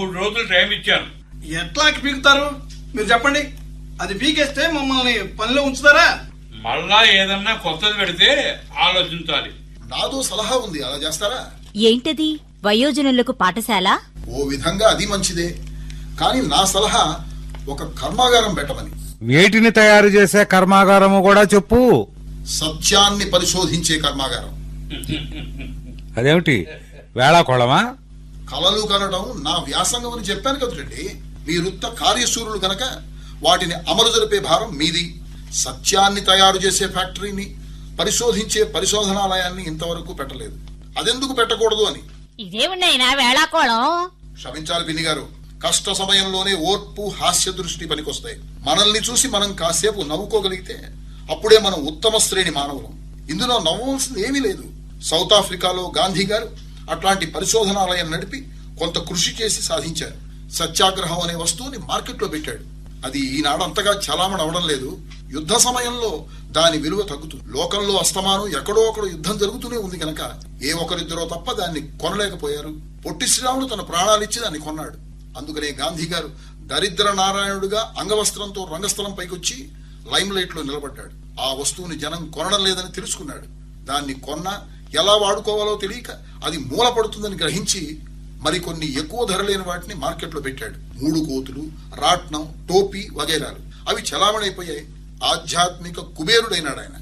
మూడు రోజులు టైం ఇచ్చాను ఎట్లా పీకుతారు మీరు చెప్పండి అది పీకేస్తే మమ్మల్ని పనిలో ఉంచుతారా మళ్ళా ఏదన్నా కొత్తది పెడితే ఆలోచించాలి నాదో సలహా ఉంది అలా చేస్తారా ఏంటది వయోజనులకు పాఠశాల ఓ విధంగా అది మంచిదే కానీ నా సలహా ఒక కర్మాగారం పెట్టమని వేటిని తయారు చేసే కర్మాగారము కూడా చెప్పు సత్యాన్ని పరిశోధించే కర్మాగారం అదేమిటి వేళాకోళమా కలలు కనడం నా వ్యాసంగం అని చెప్పాను కదండి మీరుత్త కార్యశూరులు గనక వాటిని అమలు జరిపే భారం మీది సత్యాన్ని తయారు చేసే ఫ్యాక్టరీని పరిశోధించే పరిశోధనాలయాన్ని ఇంతవరకు పెట్టలేదు అదెందుకు పెట్టకూడదు అని ఇదేమున్నాయినా వేళాకోళం క్షమించాలి పిన్ని గారు కష్ట సమయంలోనే ఓర్పు హాస్య దృష్టి పనికొస్తాయి మనల్ని చూసి మనం కాసేపు నవ్వుకోగలిగితే అప్పుడే మనం ఉత్తమ శ్రేణి మానవులం ఇందులో నవ్వవలసింది ఏమీ లేదు సౌత్ ఆఫ్రికాలో గాంధీ గారు అట్లాంటి పరిశోధనాలయం నడిపి కొంత కృషి చేసి సాధించారు సత్యాగ్రహం అనే వస్తువుని మార్కెట్లో పెట్టాడు అది ఈనాడు అంతగా చలామణి అవడం లేదు యుద్ధ సమయంలో దాని విలువ తగ్గుతుంది లోకంలో అస్తమానం ఎక్కడో ఒకడు యుద్ధం జరుగుతూనే ఉంది గనక ఏ ఒకరిద్దరో తప్ప దాన్ని కొనలేకపోయారు పొట్టి శ్రీరాముడు తన ప్రాణాలిచ్చి దాన్ని కొన్నాడు అందుకనే గాంధీ గారు దరిద్ర నారాయణుడుగా అంగవస్త్రంతో రంగస్థలం పైకొచ్చి లైమ్ లైట్ లో నిలబడ్డాడు ఆ వస్తువుని జనం కొనడం లేదని తెలుసుకున్నాడు దాన్ని కొన్న ఎలా వాడుకోవాలో తెలియక అది మూలపడుతుందని గ్రహించి మరికొన్ని ఎక్కువ ధర లేని వాటిని మార్కెట్లో పెట్టాడు మూడు కోతులు రాట్నం టోపీ వగైరాలు అవి చలామణైపోయాయి ఆధ్యాత్మిక కుబేరుడైనాడు ఆయన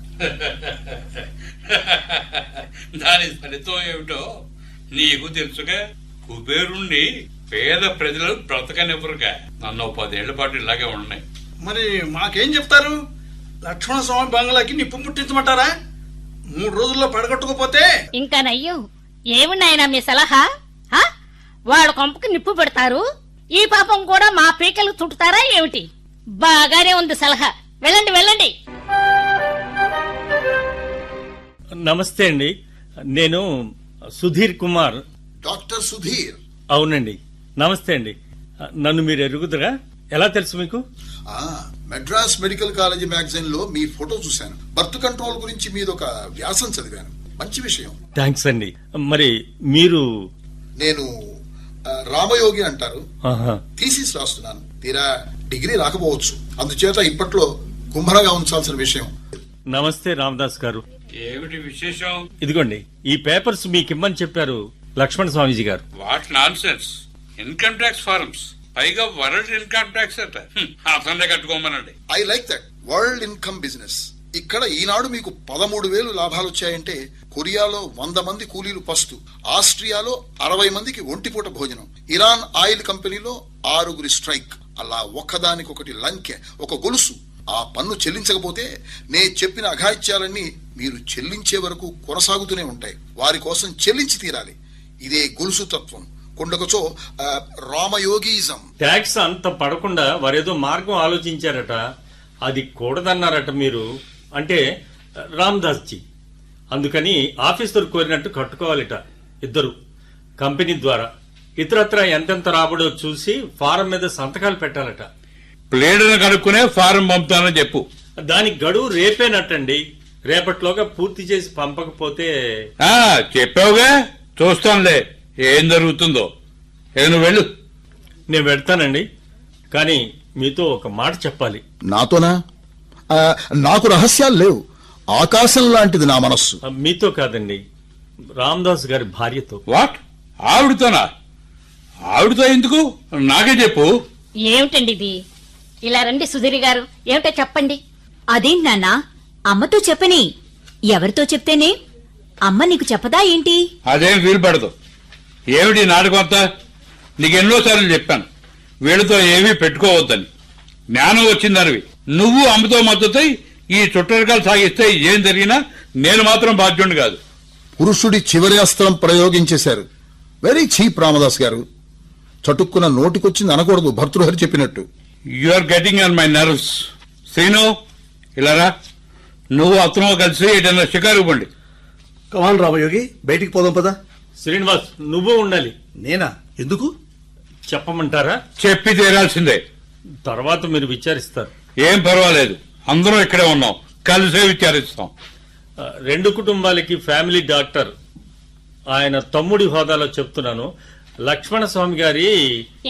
దాని ఫలితం ఏమిటో నీకు తెలుసుగా కుబేరుణ్ణి పేద ప్రజలు బ్రతకనివ్వరుగా నన్ను ఓ పదేళ్ల పాటు ఇలాగే ఉన్నాయి మరి మాకేం చెప్తారు లక్ష్మణ స్వామి బంగ్లాకి నిప్పు ముట్టించమంటారా మూడు రోజుల్లో పడగొట్టకపోతే ఇంకా నయ్యం ఏమున్నాయనా మీ సలహా హా? వాడు కొంపకి నిప్పు పెడతారు ఈ పాపం కూడా మా పీకలు చుట్టుతారా ఏమిటి బాగానే ఉంది సలహా వెళ్ళండి వెళ్ళండి నమస్తే అండి నేను సుధీర్ కుమార్ డాక్టర్ సుధీర్ అవునండి నమస్తే అండి నన్ను మీరు ఎరుగుదరా ఎలా తెలుసు మీకు ఆ మెడ్రాస్ మెడికల్ కాలేజీ మ్యాగజైన్ లో మీ ఫోటో చూశాను బర్త్ కంట్రోల్ గురించి మీదొక వ్యాసం చదివాను మంచి విషయం థ్యాంక్స్ అండి మరి మీరు నేను ఆ, రామయోగి అంటారు ఆహా, థీసిస్ రాస్తున్నాను తీరా డిగ్రీ రాకపోవచ్చు అందుచేత ఇప్పట్లో కుంభరగా ఉంచాల్సిన విషయం నమస్తే రామదాస్ గారు ఏమిటి విశేషం ఇదిగోండి ఈ పేపర్స్ మీకు ఇమ్మని చెప్పారు లక్ష్మణ స్వామీజీ గారు what nonsense income tax forms పైగా వరల్డ్ ఇన్కమ్ ట్యాక్స్ అట హ్మ్, అతన్నే కట్టుకోమనండి I like that world income business ఇక్కడ ఈనాడు మీకు పదమూడు వేలు లాభాలు వచ్చాయంటే కొరియాలో వంద మంది కూలీలు పస్తు ఆస్ట్రియాలో అరవై మందికి ఒంటిపూట భోజనం ఇరాన్ ఆయిల్ కంపెనీలో ఆరుగురి స్ట్రైక్ అలా ఒక్కదానికొకటి లంకె ఒక గొలుసు ఆ పన్ను చెల్లించకపోతే నే చెప్పిన అఘాయిత్యాలన్నీ మీరు చెల్లించే వరకు కొనసాగుతూనే ఉంటాయి వారి కోసం చెల్లించి తీరాలి ఇదే గొలుసు తత్వం కొండకొచో ఆ, రామయోగిజం ట్యాక్స్ అంత పడకుండా వారేదో మార్గం ఆలోచించారట అది కూడదన్నారట మీరు అంటే రామదాస్ జీ అందుకని ఆఫీసర్ కోరినట్టు కట్టుకోవాలిట ఇద్దరు కంపెనీ ద్వారా ఇతరత్ర ఎంతెంత రాబడో చూసి ఫారం మీద సంతకాలు పెట్టాలట ప్లేడును కనుక్కునే ఫారం పంపుతానని చెప్పు దానికి గడువు రేపేనట్టండి రేపట్లోగా పూర్తి చేసి పంపకపోతే ఆ చెప్పావుగా చూస్తానులే ఏం జరుగుతుందో ఏ నువ్వు వెళ్ళు నేను పెడతానండి కానీ మీతో ఒక మాట చెప్పాలి నాతోనా ఆ, నాకు రహస్యాలు లేవు ఆకాశం లాంటిది నా మనస్సు ఆ, మీతో కాదండి రామదాస్ గారి భార్యతో వాట్ ఆవిడతోనా ఆవిడతో ఎందుకు నాకే చెప్పు ఏమిటండి ఇది ఇలా రండి సుధీర్ గారు ఏమిటో చెప్పండి అదేంటి నాన్న అమ్మతో చెప్పని ఎవరితో చెప్తేనే అమ్మ నీకు చెప్పదా ఏంటి అదేం వీలు పడదు ఏమిటి నాటకం అంతా నీకు ఎన్నోసార్లు చెప్పాను వీళ్ళతో ఏమీ పెట్టుకోవద్దని జ్ఞానం వచ్చిందనివి నువ్వు అమ్మతో మద్దతై ఈ చుట్టరికాలు సాగిస్తే ఏం జరిగినా నేను మాత్రం బాధ్యుడిని కాదు పురుషుడి చివరి అస్త్రం ప్రయోగించేశారు వెరీ చీప్ రామదాస్ గారు చటుక్కున నోటికొచ్చింది అనకూడదు భర్తృహరి చెప్పినట్టు you are getting on my nerves Srinu ఇలా రా. నువ్వు అతను కలిసి ఏదైనా షికారు పండి కమాన్ రామయోగి బయటికి పోదాం పదా శ్రీనివాస్ నువ్వు ఉండాలి నేనా ఎందుకు చెప్పమంటారా చెప్పి తీరాల్సిందే తర్వాత మీరు విచారిస్తారు ఏం పర్వాలేదు అందరం ఇక్కడే ఉన్నాం కలిసే విచారిస్తాం ఆ, రెండు కుటుంబాలకి ఫ్యామిలీ డాక్టర్ ఆయన తమ్ముడి హోదాలో చెప్తున్నాను లక్ష్మణ స్వామి గారి